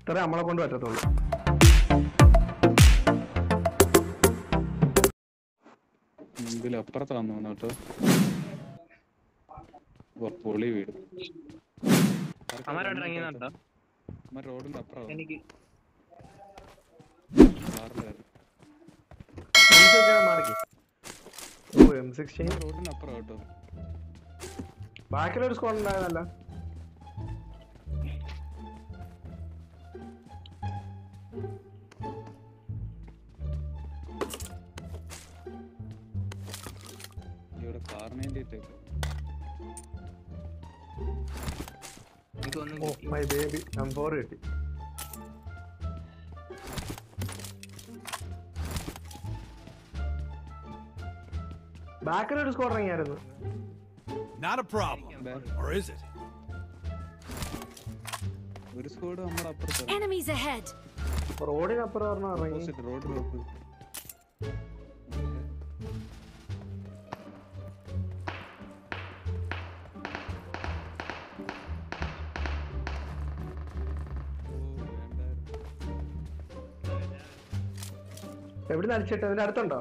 ഇത്രേ നമ്മളെ കൊണ്ട് പറ്റത്തുള്ളൂ ഇതിലപ്പുറത്താന്ന് തോന്നുന്നു കേട്ടോ ഓ, പൊളി വീട് അമരോട് ഇറങ്ങിയെന്നുണ്ടോ അമ്മ റോഡിന്റെ അപ്പുറം എനിക്ക് മാറിക്ക് ഓ എം സിക്സ്റ്റീൻ റോഡിന്റെ അപ്പുറം കേട്ടോ ബാക്കിലൊരു സ്കോഡ് ഉണ്ടായതല്ല ഇവിടെ കാറിനേന്റെ ഇട്ടേക്ക് എനിക്ക് ഒന്നും ഓ കിട്ടി മൈ ബേബി എം ഫോർ കിട്ടി ബാക്കിലൊരു സ്കോഡ് ഇറങ്ങിയായിരുന്നു Not a problem. Or is it? ഒരു സ്കോഡ് നമ്മുടെ അപ്പുറത്ത് Enemies ahead! റോഡിനപ്പുറം ഒരെണ്ണം ഇറങ്ങി ഓപ്പോസിറ്റ് റോഡ് നോക്ക് എവിടെ അടിച്ചിട്ട് അതിന്റെ അടുത്തുണ്ടോ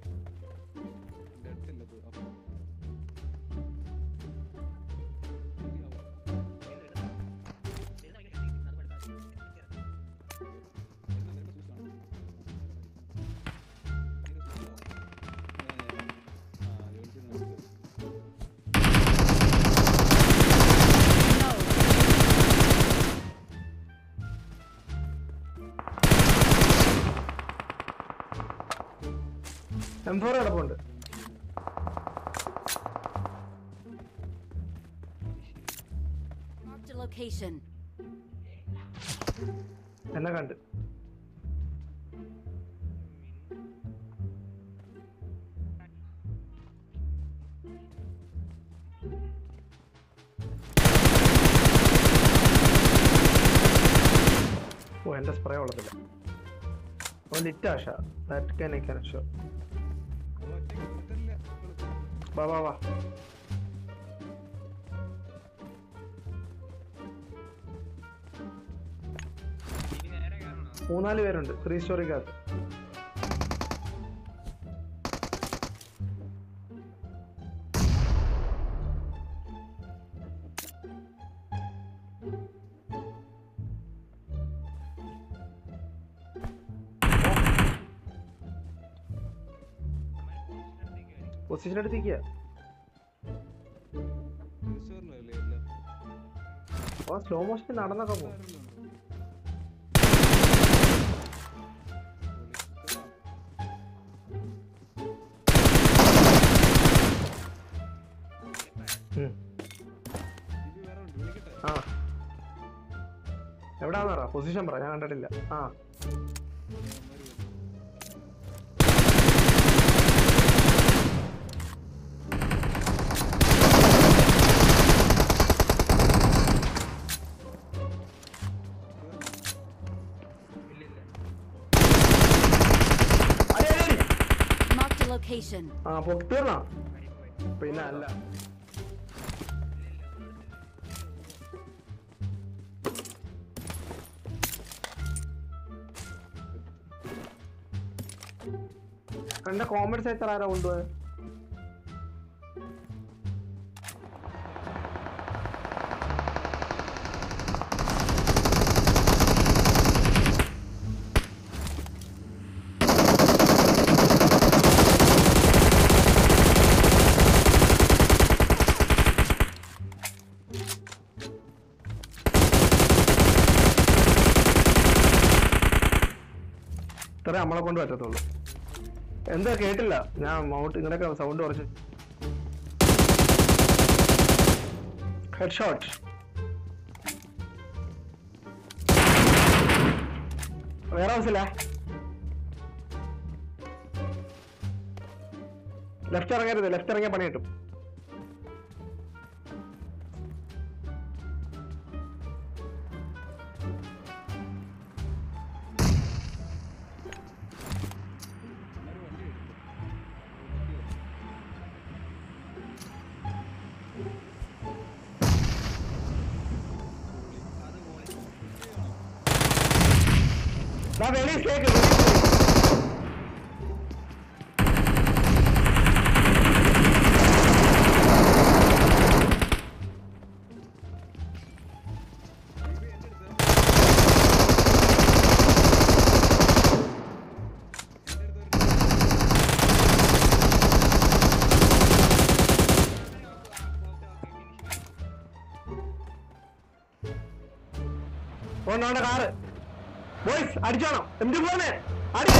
എം ഫോർ കിടപ്പുണ്ട് Marked a location. എന്നെ കണ്ട് ഓ എന്റെ സ്പ്രേ ഉള്ളതില്ല ഓ ലിറ്റാഷ that can I can show വാ വാ വാ ഇനി നേരെ കയറണോ മൂന്നാല് പേരുണ്ട് ത്രീ സ്റ്റോറിക്കകത്ത് പൊസിഷൻ എടുത്തിരിക്കുക ഓ സ്ലോ മോഷൻ നടന്നൊക്കെ പോകും ആ എവിടാന്നറ പൊസിഷൻ പറ ഞാൻ കണ്ടിട്ടില്ല ആ അടി, അടി, അടി. Marked a location. ആ പൊക്കി തീർന്നാ പിന്നെ അല്ല എന്റെ കോമഡി സൈത്തർ ആരാ കൊണ്ടുപോയത് ഇത്ര നമ്മളെ കൊണ്ട് പറ്റത്തുള്ളൂ എന്താ കേട്ടില്ല ഞാൻ മൗണ്ട് ഇങ്ങനെയൊക്കെ സൗണ്ട് കുറച്ച് ഹെഡ് ഷോട്ട് വേറെ ഹൗസില്ല ലെഫ്റ്റ് ഇറങ്ങരുത് ലെഫ്റ്റ് ഇറങ്ങിയ പണി കിട്ടും ദാ വെളി സ്റ്റേക്ക് വെളി സ്റ്റേക്ക്. പോന്നോണ്ട കാറ് ബോയ്സ് അടിച്ചോണം എന്ത് പോന്നെ അടി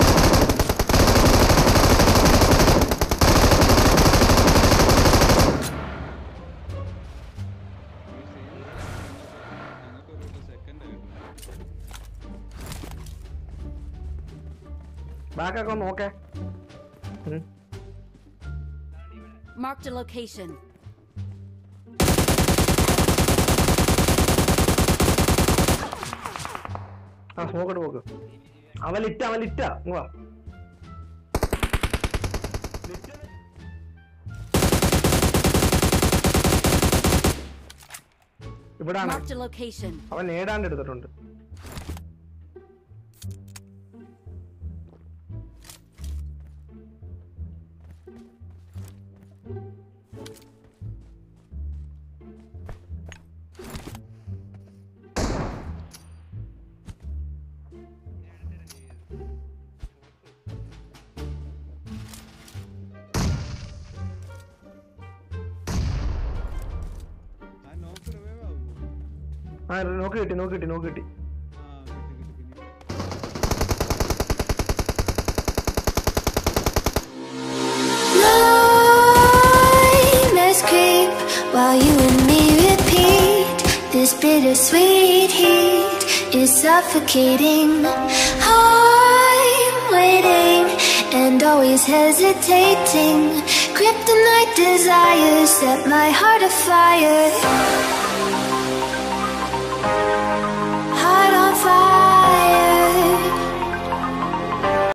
ഞങ്ങൾക്കൊരു സെക്കൻഡ് ബാക്കൊക്കെ ഒന്ന് നോക്കേ ഉം. Marked a location. ആ സ്മോക്കട്ട് പോക്ക് അവൻ ലിറ്റ അവൻ ലിറ്റ ഇങ്ങ് വാ ഇവിടാണ് Marked a location. അവൻ നേടാണ്ട് എടുത്തിട്ടുണ്ട് ആ നോക്ക് റിവൈവ് ആവുമോ ആ നോക്ക് കിട്ടി നോക്ക് കിട്ടി നോക്ക് കിട്ടി ആ കിട്ടി കിട്ടി പിന്നെ Nightmares creep while you and me repeat. This bittersweet heat is suffocating. I'm waiting and always hesitating. Kryptonite desires set my heart afire.